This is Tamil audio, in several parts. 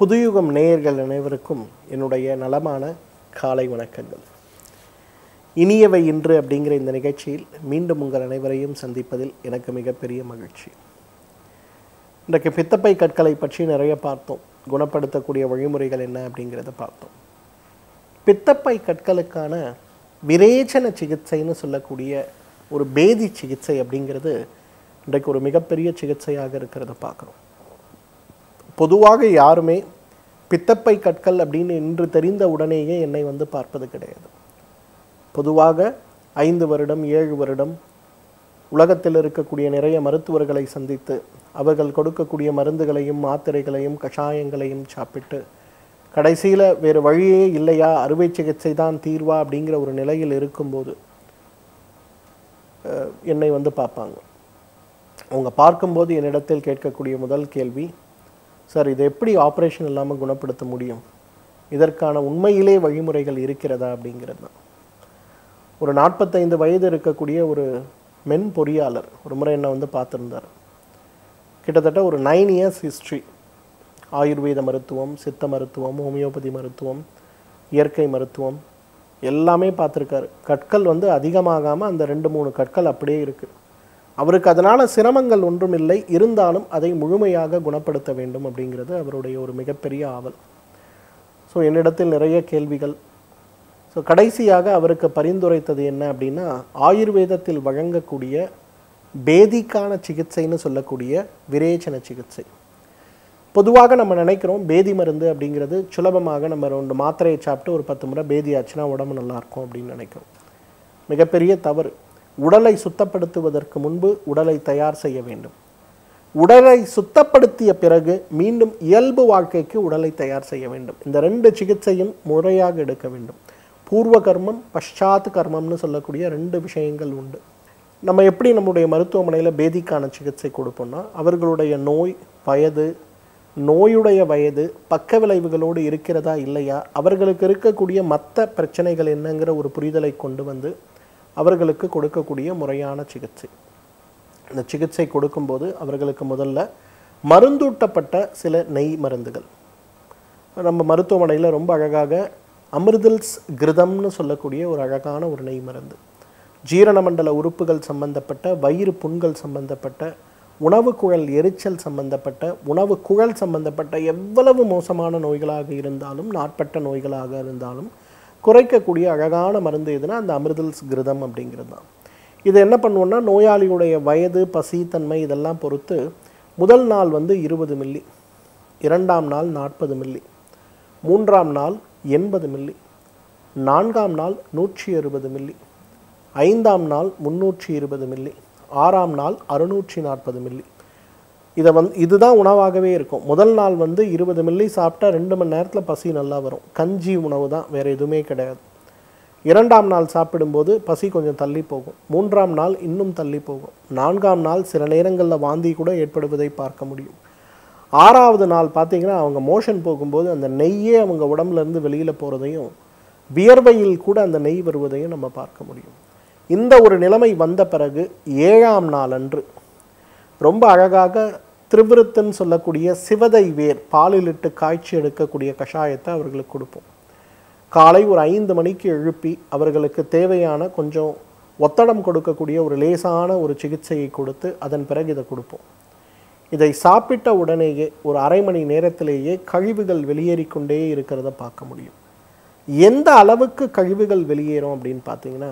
புதுயுகம் நேயர்கள் அனைவருக்கும் என்னுடைய நலமான காலை வணக்கங்கள் இனியவை இன்று அப்படிங்கிற இந்த நிகழ்ச்சியில் மீண்டும் உங்கள் அனைவரையும் சந்திப்பதில் எனக்கு மிகப்பெரிய மகிழ்ச்சி இன்றைக்கு பித்தப்பை கற்களை பற்றி நிறைய பார்த்தோம் குணப்படுத்தக்கூடிய வழிமுறைகள் என்ன அப்படிங்கிறத பார்த்தோம் பித்தப்பை கற்களுக்கான விரேச்சன சிகிச்சைன்னு சொல்லக்கூடிய ஒரு பேதி சிகிச்சை அப்படிங்கிறது இன்றைக்கு ஒரு மிகப்பெரிய சிகிச்சையாக இருக்கிறத பார்க்குறோம் பொதுவாக யாருமே பித்தப்பை கற்கள் அப்படின்னு இன்று தெரிந்த உடனேயே என்னை வந்து பார்ப்பது கிடையாது பொதுவாக ஐந்து வருடம் ஏழு வருடம் உலகத்தில் இருக்கக்கூடிய நிறைய மருத்துவர்களை சந்தித்து அவர்கள் கொடுக்கக்கூடிய மருந்துகளையும் மாத்திரைகளையும் கஷாயங்களையும் சாப்பிட்டு கடைசியில் வேறு வழியே இல்லையா அறுவை சிகிச்சை தான் தீர்வா அப்படிங்கிற ஒரு நிலையில் இருக்கும்போது அஹ், என்னை வந்து பார்ப்பாங்க அவங்க பார்க்கும்போது என்னிடத்தில் கேட்கக்கூடிய முதல் கேள்வி சார் இதை எப்படி ஆப்ரேஷன் இல்லாமல் குணப்படுத்த முடியும் இதற்கான உண்மையிலே வழிமுறைகள் இருக்கிறதா அப்படிங்கிறது தான் ஒரு நாற்பத்தைந்து வயது இருக்கக்கூடிய ஒரு மென் பொறியாளர் ஒரு முறை என்னை வந்து பார்த்துருந்தார் கிட்டத்தட்ட ஒரு நைன் இயர்ஸ் ஹிஸ்ட்ரி ஆயுர்வேத மருத்துவம் சித்த மருத்துவம் ஹோமியோபதி மருத்துவம் இயற்கை மருத்துவம் எல்லாமே பார்த்துருக்காரு கற்கள் வந்து அதிகமாகாமல் அந்த ரெண்டு மூணு கற்கள் அப்படியே இருக்குது அவருக்கு அதனால் சிரமங்கள் ஒன்றும் இல்லை இருந்தாலும் அதை முழுமையாக குணப்படுத்த வேண்டும் அப்படிங்கிறது அவருடைய ஒரு மிகப்பெரிய ஆவல் ஸோ என்னிடத்தில் நிறைய கேள்விகள் ஸோ கடைசியாக அவருக்கு பரிந்துரைத்தது என்ன அப்படின்னா ஆயுர்வேதத்தில் வழங்கக்கூடிய பேதிக்கான சிகிச்சைன்னு சொல்லக்கூடிய விரேச்சன சிகிச்சை பொதுவாக நம்ம நினைக்கிறோம் பேதி மருந்து அப்படிங்கிறது சுலபமாக நம்ம ரெண்டு மாத்திரையை சாப்பிட்டு ஒரு பத்து முறை பேதி ஆச்சுன்னா உடம்பு நல்லா இருக்கும் அப்படின்னு நினைக்கிறோம் மிகப்பெரிய தவறு உடலை சுத்தப்படுத்துவதற்கு முன்பு உடலை தயார் செய்ய வேண்டும் உடலை சுத்தப்படுத்திய பிறகு மீண்டும் இயல்பு வாழ்க்கைக்கு உடலை தயார் செய்ய வேண்டும் இந்த ரெண்டு சிகிச்சையும் முறையாக எடுக்க வேண்டும் பூர்வ கர்மம் பశ్చాத் கர்மம்னு சொல்லக்கூடிய ரெண்டு விஷயங்கள் உண்டு நம்ம எப்படி நம்முடைய மருத்துவமனையில் பேதிக்கான சிகிச்சை கொடுப்போம்னா அவர்களுடைய நோய் வயது நோயுடைய வயது பக்க விளைவுகளோடு இருக்கிறதா இல்லையா அவர்களுக்கு இருக்கக்கூடிய மற்ற பிரச்சனைகள் என்னங்கிற ஒரு புரிதலை கொண்டு வந்து அவர்களுக்கு கொடுக்கக்கூடிய முறையான சிகிச்சை இந்த சிகிச்சை கொடுக்கும்போது அவர்களுக்கு முதல்ல மருந்தூட்டப்பட்ட சில நெய் மருந்துகள் நம்ம மருத்துவமனையில் ரொம்ப அழகாக அமிர்தல்ஸ் கிருதம்னு சொல்லக்கூடிய ஒரு அழகான ஒரு நெய் மருந்து ஜீரண மண்டல உறுப்புகள் சம்பந்தப்பட்ட வயிறு புண்கள் சம்பந்தப்பட்ட உணவு குழல் எரிச்சல் சம்பந்தப்பட்ட உணவு குழல் சம்பந்தப்பட்ட எவ்வளவு மோசமான நோய்களாக இருந்தாலும் நாட்பட்ட நோய்களாக இருந்தாலும் குறைக்கக்கூடிய அழகான மருந்து எதுனா அந்த அமிர்தல்ஸ் கிருதம் அப்படிங்கிறது தான் இது என்ன பண்ணுவோம்னா நோயாளியுடைய வயது பசித்தன்மை இதெல்லாம் பொறுத்து முதல் நாள் வந்து இருபது மில்லி இரண்டாம் நாள் நாற்பது மில்லி மூன்றாம் நாள் எண்பது மில்லி நான்காம் நாள் நூற்றி அறுபது மில்லி ஐந்தாம் நாள் முந்நூற்றி இருபது மில்லி ஆறாம் நாள் அறுநூற்றி நாற்பது மில்லி இதை வந்து இதுதான் உணவாகவே இருக்கும் முதல் நாள் வந்து இருபது மில்லி சாப்பிட்டா ரெண்டு மணி நேரத்தில் பசி நல்லா வரும் கஞ்சி உணவு தான் வேறு எதுவுமே கிடையாது இரண்டாம் நாள் சாப்பிடும்போது பசி கொஞ்சம் தள்ளி போகும் மூன்றாம் நாள் இன்னும் தள்ளி போகும் நான்காம் நாள் சில நேரங்களில் வாந்தி கூட ஏற்படுவதை பார்க்க முடியும் ஆறாவது நாள் பார்த்தீங்கன்னா அவங்க மோஷன் போகும்போது அந்த நெய்யே அவங்க உடம்புல இருந்து வெளியில் போகிறதையும் வியர்வையில் கூட அந்த நெய் வருவதையும் நம்ம பார்க்க முடியும் இந்த ஒரு நிலைமை வந்த பிறகு ஏழாம் நாள் அன்று ரொம்ப அழகாக திருவிருத்துன்னு சொல்லக்கூடிய சிவதை வேர் பாலிலிட்டு காய்ச்சி எடுக்கக்கூடிய கஷாயத்தை அவர்களுக்கு கொடுப்போம் காலை ஒரு ஐந்து மணிக்கு எழுப்பி அவர்களுக்கு தேவையான கொஞ்சம் ஒத்தடம் கொடுக்கக்கூடிய ஒரு லேசான ஒரு சிகிச்சையை கொடுத்து அதன் பிறகு இதை கொடுப்போம் இதை சாப்பிட்ட உடனேயே ஒரு அரை மணி நேரத்திலேயே கழிவுகள் வெளியேறிக்கொண்டே இருக்கிறத பார்க்க முடியும் எந்த அளவுக்கு கழிவுகள் வெளியேறும் அப்படின்னு பார்த்தீங்கன்னா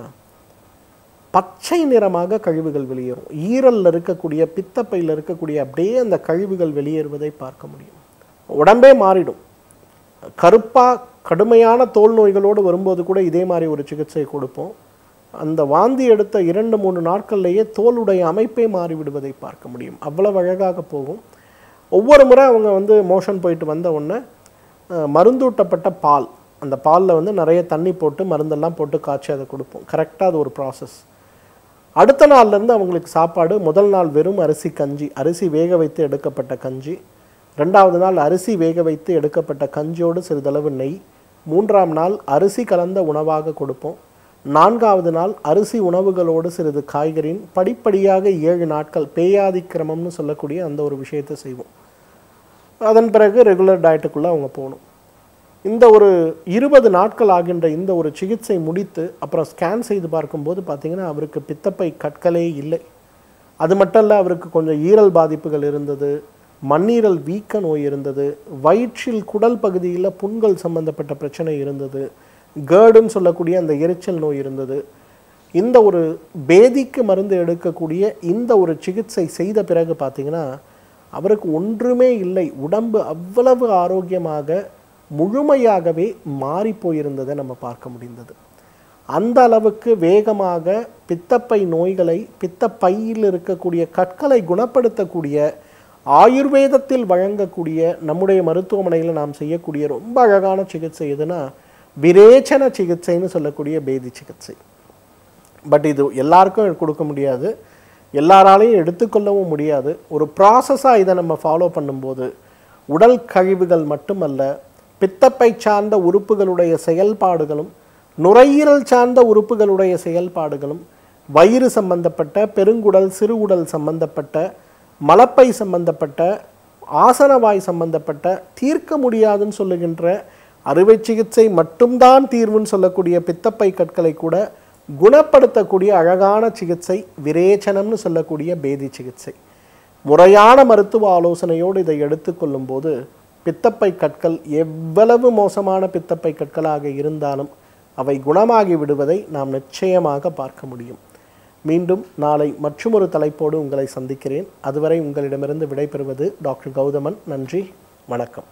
பச்சை நிறமாக கழிவுகள் வெளியேறும் ஈரல்ல இருக்கக்கூடிய பித்தப்பையில் இருக்கக்கூடிய அப்படியே அந்த கழிவுகள் வெளியேறுவதை பார்க்க முடியும் உடம்பே மாறிடும் கருப்பா கடுமையான தோல் நோய்களோடு வரும்போது கூட இதே மாதிரி ஒரு சிகிச்சை கொடுப்போம் அந்த வாந்தி எடுத்த இரண்டு மூணு நாட்கள்லேயே தோலுடைய அமைப்பே மாறிவிடுவதை பார்க்க முடியும் அவ்வளவு அழகாக போகும் ஒவ்வொரு முறை அவங்க வந்து மோஷன் போயிட்டு வந்த உடனே அஹ், மருந்தூட்டப்பட்ட பால் அந்த பாலில் வந்து நிறைய தண்ணி போட்டு மருந்தெல்லாம் போட்டு காய்ச்சி அதை கொடுப்போம் கரெக்டாக அது ஒரு ப்ராசஸ் அடுத்த நாள்லேருந்து அவங்களுக்கு சாப்பாடு முதல் நாள் வெறும் அரிசி கஞ்சி அரிசி வேக வைத்து எடுக்கப்பட்ட கஞ்சி ரெண்டாவது நாள் அரிசி வேக வைத்து எடுக்கப்பட்ட கஞ்சியோடு சிறிதளவு நெய் மூன்றாம் நாள் அரிசி கலந்த உணவாக கொடுப்போம் நான்காவது நாள் அரிசி உணவுகளோடு சிறிது காய்கறியின் படிப்படியாக ஏழு நாட்கள் பேயாதி கிரமம்னு சொல்லக்கூடிய அந்த ஒரு விஷயத்தை செய்வோம் அதன் பிறகு ரெகுலர் டயட்டுக்குள்ளே அவங்க போகணும் இந்த ஒரு இருபது நாட்கள் ஆகின்ற இந்த ஒரு சிகிச்சை முடித்து அப்புறம் ஸ்கேன் செய்து பார்க்கும்போது பார்த்தீங்கன்னா அவருக்கு பித்தப்பை கற்களே இல்லை அது மட்டும் இல்லை அவருக்கு கொஞ்சம் ஈரல் பாதிப்புகள் இருந்தது மண்ணீரல் வீக்க நோய் இருந்தது வயிற்றில் குடல் பகுதியில் புண்கள் சம்பந்தப்பட்ட பிரச்சனை இருந்தது கேர்டுன்னு சொல்லக்கூடிய அந்த எரிச்சல் நோய் இருந்தது இந்த ஒரு பேதிக்கு மருந்து எடுக்கக்கூடிய இந்த ஒரு சிகிச்சை செய்த பிறகு பார்த்தீங்கன்னா அவருக்கு ஒன்றுமே இல்லை உடம்பு அவ்வளவு ஆரோக்கியமாக முழுமையாகவே மாறி போயிருந்ததை நம்ம பார்க்க முடிந்தது அந்த அளவுக்கு வேகமாக பித்தப்பை நோய்களை பித்தப்பையில் இருக்கக்கூடிய கற்களை குணப்படுத்தக்கூடிய ஆயுர்வேதத்தில் வழங்கக்கூடிய நம்முடைய மருத்துவமனையில் நாம் செய்யக்கூடிய ரொம்ப அழகான சிகிச்சை எதுனா விரேச்சன சிகிச்சைன்னு சொல்லக்கூடிய பேதி சிகிச்சை பட் இது எல்லாருக்கும் கொடுக்க முடியாது எல்லாராலையும் எடுத்துக்கொள்ளவும் முடியாது ஒரு ப்ராசஸாக இதை நம்ம ஃபாலோ பண்ணும்போது உடல் கழிவுகள் மட்டுமல்ல பித்தப்பை சார்ந்த உறுப்புகளுடைய செயல்பாடுகளும் நுரையீரல் சார்ந்த உறுப்புகளுடைய செயல்பாடுகளும் வயிறு சம்பந்தப்பட்ட பெருங்குடல் சிறுகுடல் சம்பந்தப்பட்ட மலப்பை சம்பந்தப்பட்ட ஆசனவாய் சம்பந்தப்பட்ட தீர்க்க முடியாதுன்னு சொல்லுகின்ற அறுவை சிகிச்சை மட்டும்தான் தீர்வுன்னு சொல்லக்கூடிய பித்தப்பை கற்களை கூட குணப்படுத்தக்கூடிய அழகான சிகிச்சை விரேச்சனம்னு சொல்லக்கூடிய பேதி சிகிச்சை முறையான மருத்துவ ஆலோசனையோடு இதை எடுத்துக்கொள்ளும் போது பித்தப்பை கற்கள் எவ்வளவு மோசமான பித்தப்பை கற்களாக இருந்தாலும் அவை குணமாகி விடுவதை நாம் நிச்சயமாக பார்க்க முடியும் மீண்டும் நாளை மற்றொரு தலைப்போடு உங்களை சந்திக்கிறேன் அதுவரை உங்களிடமிருந்து விடைபெறுவது டாக்டர் கௌதமன் நன்றி வணக்கம்